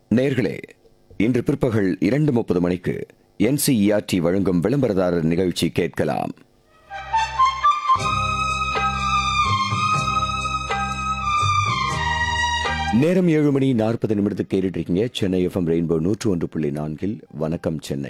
நேர்களே இன்று பிற்பகல் இரண்டு முப்பது மணிக்கு என்சிஇஆர்டி வழங்கும் விளம்பரதாரர் நிகழ்ச்சி கேட்கலாம் நேரம் ஏழு மணி நாற்பது நிமிடத்துக்கு கேட்டுட்டு இருக்கீங்க சென்னை எஃப்எம் ரெயின்போ நூற்று ஒன்று புள்ளி நான்கில் வணக்கம் சென்னை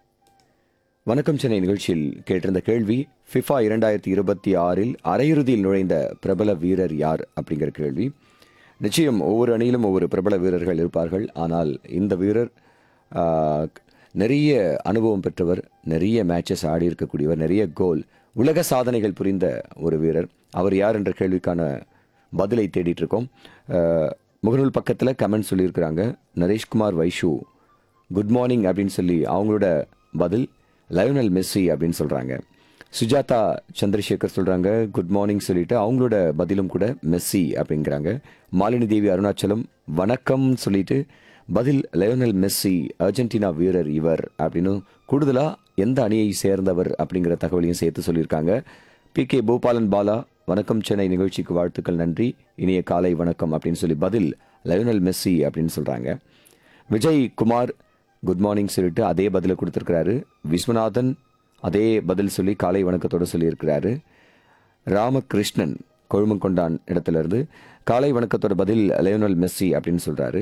வணக்கம் சென்னை நிகழ்ச்சியில் கேட்டிருந்த கேள்வி ஃபிஃபா இரண்டாயிரத்தி இருபத்தி ஆறில் அரையிறுதியில் நுழைந்த பிரபல வீரர் யார் அப்படிங்கிற கேள்வி நிச்சயம் ஒவ்வொரு அணியிலும் ஒவ்வொரு பிரபல வீரர்கள் இருப்பார்கள் ஆனால் இந்த வீரர் ஆ, நிறைய அனுபவம் பெற்றவர் நிறைய மேட்சஸ் ஆடி இருக்கக்கூடியவர் நிறைய கோல் உலக சாதனைகள் புரிந்த ஒரு வீரர் அவர் யார் என்ற கேள்விக்கான பதிலை தேடிட்டு இருக்கோம் ஆ, முகநூல் பக்கத்தில் கமெண்ட் சொல்லியிருக்கிறாங்க நரேஷ்குமார் வைஷு குட் மார்னிங் அப்படின்னு சொல்லி அவங்களோட பதில் லயோனல் மெஸ்ஸி அப்படின்னு சொல்றாங்க சுஜாதா சந்திரசேகர் சொல்றாங்க குட் மார்னிங் சொல்லிட்டு அவங்களோட பதிலும் கூட மெஸ்ஸி அப்படிங்கிறாங்க மாலினி தேவி அருணாச்சலம் வணக்கம் சொல்லிட்டு பதில் லயோனல் மெஸ்ஸி அர்ஜென்டினா வீரர் இவர் அப்படின்னு கூடுதலா எந்த அணியை சேர்ந்தவர் அப்படிங்கிற தகவலையும் சேர்த்து சொல்லியிருக்காங்க பி கே பூபாலன் பாலா வணக்கம் சென்னை நிகழ்ச்சிக்கு வாழ்த்துக்கள் நன்றி இனிய காலை வணக்கம் அப்படின்னு சொல்லி பதில் லயோனல் மெஸ்ஸி அப்படின்னு சொல்றாங்க விஜய் குமார் குட் மார்னிங் சொல்லிட்டு அதே பதிலை கொடுத்துருக்கிறாரு விஸ்வநாதன் அதே பதில் சொல்லி காலை வணக்கத்தோட சொல்லியிருக்கிறாரு ராமகிருஷ்ணன் கொழுமங்கொண்டான் இடத்துல இருந்து காலை வணக்கத்தோட பதில் லயோனல் மெஸ்ஸி அப்படின்னு சொல்றாரு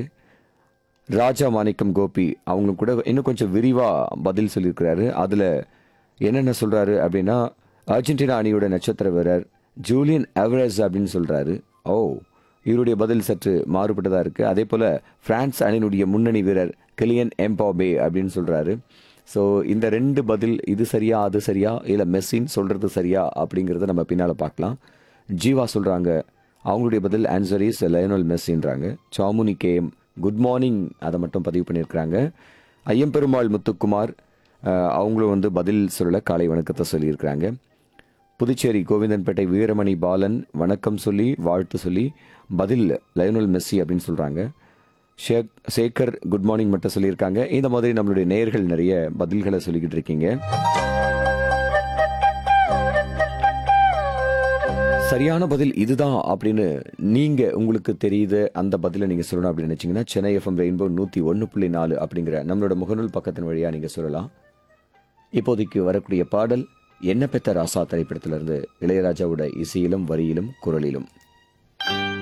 ராஜா மாணிக்கம் கோபி அவங்களும் கூட இன்னும் கொஞ்சம் விரிவா பதில் சொல்லியிருக்கிறாரு அதுல என்னென்ன சொல்றாரு அப்படின்னா அர்ஜென்டினா அணியோட நட்சத்திர வீரர் ஜூலியன் எவரஸ் அப்படின்னு சொல்றாரு ஓ இவருடைய பதில் சற்று மாறுபட்டதா இருக்கு அதே போல பிரான்ஸ் அணியினுடைய முன்னணி வீரர் கிலியன் எம்பாபே அப்படின்னு சொல்றாரு ஸோ இந்த ரெண்டு பதில் இது சரியா அது சரியா இல்லை மெஸ்ஸின்னு சொல்றது சரியா அப்படிங்கிறத நம்ம பின்னால பார்க்கலாம் ஜீவா சொல்றாங்க அவங்களுடைய பதில் ஆன்சர் இஸ் லயனல் மெஸ்ஸின்றாங்க சாமுனி கேம் குட் மார்னிங் அதை மட்டும் பதிவு பண்ணியிருக்கிறாங்க ஐயம்பெருமாள் முத்துக்குமார் அஹ், அவங்களும் வந்து பதில் சொல்ல காலை வணக்கத்தை சொல்லியிருக்கிறாங்க புதுச்சேரி கோவிந்தன்பேட்டை வீரமணி பாலன் வணக்கம் சொல்லி வாழ்த்து சொல்லி பதில் லயனல் மெஸ்ஸி அப்படின்னு சொல்றாங்க ஷேக் சேகர் குட் மார்னிங் மட்டும் சொல்லியிருக்காங்க இந்த மாதிரி நம்மளுடைய நேயர்கள் நிறைய பதில்களை சொல்லிக்கிட்டு இருக்கீங்க சரியான பதில் இதுதான் அப்படின்னு நீங்க உங்களுக்கு தெரியுது அந்த பதிலை நீங்க சொல்லணும் அப்படின்னு நினைச்சீங்கன்னா சென்னை எஃப்எம் ரெயின்போ நூத்தி ஒன்று புள்ளி நாலு அப்படிங்கிற நம்மளோட முகநூல் பக்கத்தின் வழியா நீங்க சொல்லலாம் இப்போதைக்கு வரக்கூடிய பாடல் என்ன பெத்த ராசா திரைப்படத்திலிருந்து இளையராஜாவோட இசையிலும் வரியிலும் குரலிலும்